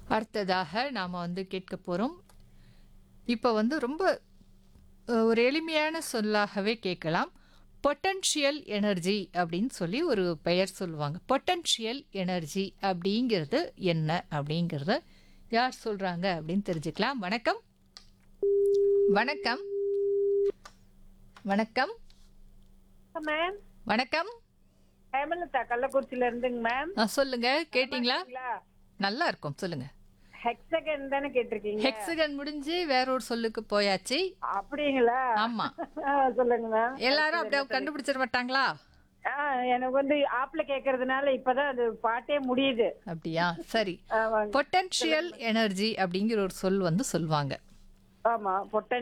அடுத்ததாக நாம் வந்து கேட்க போகிறோம் இப்போ வந்து ரொம்ப அஹ், ஒரு எளிமையான சொல்லாகவே கேட்கலாம் பொட்டன்ஷியல் எனர்ஜி அப்படின்னு சொல்லி ஒரு பெயர் சொல்லுவாங்க பொட்டன்ஷியல் எனர்ஜி அப்படிங்கிறது என்ன அப்படிங்கிறத யார் சொல்கிறாங்க அப்படின்னு தெரிஞ்சுக்கலாம் வணக்கம் வணக்கம் வணக்கம் மேம் வணக்கம் ஹேமலதா கள்ளக்குறிச்சியில இருந்துங்க மேம் ஆ, சொல்லுங்க கேட்டிங்களா சரிங்களா? நல்லா இருக்கும் சொல்லுங்க ஹெக்ஸகன் தானே கேட்டிருக்கீங்க ஹெக்ஸகன் முடிஞ்சு வேற ஒரு சொல்லுக்கு போயாச்சு அப்படிங்களா ஆமா ஆ, சொல்லுங்க மேம் எல்லாரும் அப்படியே கண்டுபிடிச்சிட மாட்டாங்களா ஆ, எனக்கு வந்து ஆப்ல கேக்குறதுனால இப்பதான் அது பாட்டே முடியுது அப்படியா சரி ஆமாங்க. பொட்டன்ஷியல் எனர்ஜி அப்படிங்கிற ஒரு சொல் வந்து சொல்லுவாங்க ஆமா பொட்டன்